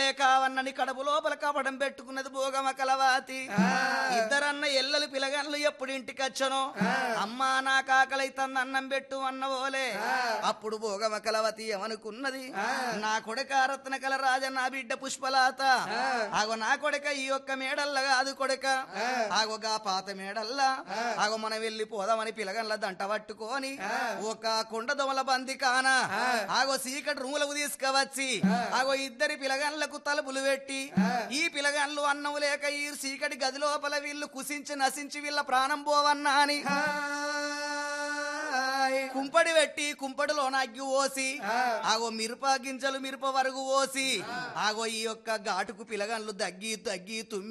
కావన్నని కడుపు లోపల కపడం పెట్టుకున్నది భోగమ కలవాతి ఇద్దరన్న ఎల్లలు పిలగన్లు ఎప్పుడు ఇంటికి వచ్చను అమ్మా నా కాకలైతన్న అన్నం పెట్టు అన్నవోలే అప్పుడు భోగమ కలవతి ఏమనుకున్నది నా కొడుక రత్న కల రాజ నా బిడ్డ పుష్పలాత ఆగో నా కొడుక ఈ యొక్క మేడల్ల కాదు కొడుక ఆగో గా పాత మేడల్లా ఆగో మనం వెళ్ళి పోదామని పిలగన్ల దంట పట్టుకొని ఒక కొండ దొమల బంది కాన ఆగో సీకటి రూములకు తీసుకువచ్చి ఆగో ఇద్దరి పిలగన్లకు తలుపులు పెట్టి ఈ పిలగన్లు అన్నం లేక ఈ సీకటి గది లోపల వీళ్ళు కుసించి నశించి వీళ్ళ ప్రాణం పోవన్నా అని కుంపడి పెట్టి కుంపడిలో అగ్గి పోసి ఆగో మిరప గింజలు మిరప వరకు పోసి ఆగో ఈ యొక్క ఘాటుకు పిలగన్లు దగ్గి దగ్గి తుమ్మి